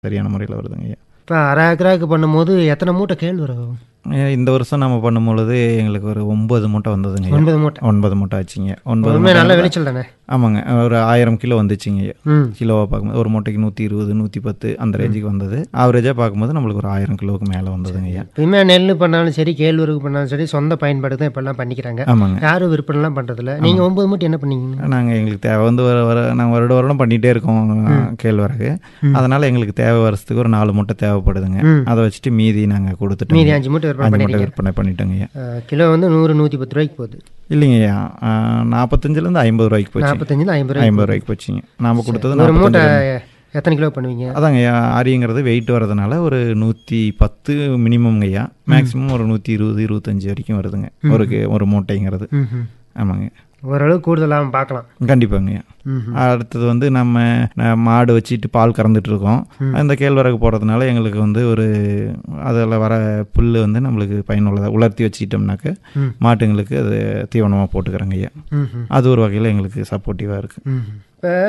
சரியான முறையில் வருதுங்க ஐயா இப்போ அரை ஏக்கராக்கு பண்ணும்போது எத்தனை மூட்டை கேள் வரும் ஐயா, இந்த வருஷம் நம்ம பண்ணும்பொழுது எங்களுக்கு ஒரு ஒன்பது மூட்டை வந்ததுங்க ஐயா. ஒன்பது மூட்டை ஒன்பது மூட்டை ஆச்சுங்க ஒன்பது உண்மை மூட்டை நல்ல விளைச்சல் தானே ஆமாங்க ஒரு ஆயிரம் கிலோ வந்துச்சுங்க ஐயா ம் கிலோவாக பார்க்கும்போது ஒரு மூட்டைக்கு நூற்றி இருபது நூற்றி பத்து அந்த ரேஞ்சுக்கு வந்தது ஆவரேஜாக பார்க்கும்போது நம்மளுக்கு ஒரு ஆயிரம் கிலோவுக்கு மேலே வந்ததுங்க ஐயா எப்பயுமே நெல் பண்ணாலும் சரி கேழ்வரகு பண்ணாலும் சரி சொந்த பயன்பாடு தான் இப்பெல்லாம் பண்ணிக்கிறாங்க ஆமாங்க யாரும் விற்பனைலாம் பண்ணுறதில்ல நீங்கள் ஒன்பது மூட்டை என்ன பண்ணீங்க நாங்கள் எங்களுக்கு தேவை வந்து வர வர நாங்கள் வருட வருடம் பண்ணிகிட்டே இருக்கோம் கேழ்வரகு அதனால் எங்களுக்கு தேவை வருஷத்துக்கு ஒரு நாலு மூட்டை தேவைப்படுதுங்க ம். அதை வச்சுட்டு மீதி நாங்கள் கொடுத்துட்டோம் மீதி அஞ்சு மூட்டை விற்பனை அஞ்சு மூட்டை பண்ணிருக்கீங்க விற்பனை பண்ணிட்டோங்க ஐயா அஹ், கிலோ வந்து நூறு நூற்றி பத்து ரூபாய்க்கு போகுது இல்லைங்க ஐயா நாற்பத்தஞ்சிலேருந்து ஐம்பது ரூபாய்க்கு போச்சு நாற்பத்தஞ்சில் ஐம்பது ரூபாய் ஐம்பது ரூபாய்க்கு போச்சுங்க நாம் கொடுத்தது ஒரு மூட்டை 45 எத்தனை கிலோ பண்ணுவீங்க அதாங்க ஐயா ஆரிங்கிறது வெயிட் வரதுனால ஒரு நூற்றி பத்து மினிமம்ங்க ஐயா மேக்ஸிமம் ஒரு நூற்றி இருபது இருபத்தஞ்சி வரைக்கும் வருதுங்க ஒரு கி- ஒரு மூட்டைங்கிறது ம் ம் ஆமாங்க ஓரளவு கூடுதலாக பார்க்கலாம் கண்டிப்பாங்க ஐயா ம் அடுத்தது வந்து நம்ம அஹ், மாடு வச்சுட்டு பால் கறந்துட்டு இருக்கோம் அந்த கேழ்வரகு போடுறதுனால எங்களுக்கு வந்து ஒரு அதில் வர புல் வந்து நம்மளுக்கு பயனுள்ளதாக உலர்த்தி வச்சுக்கிட்டோம்னாக்க ம். மாட்டுங்களுக்கு அது தீவனமாக போட்டுக்கிறோங்க ஐயா ம் ம் அது ஒரு வகையில் எங்களுக்கு சப்போர்ட்டிவாக இருக்குது ம் இப்போ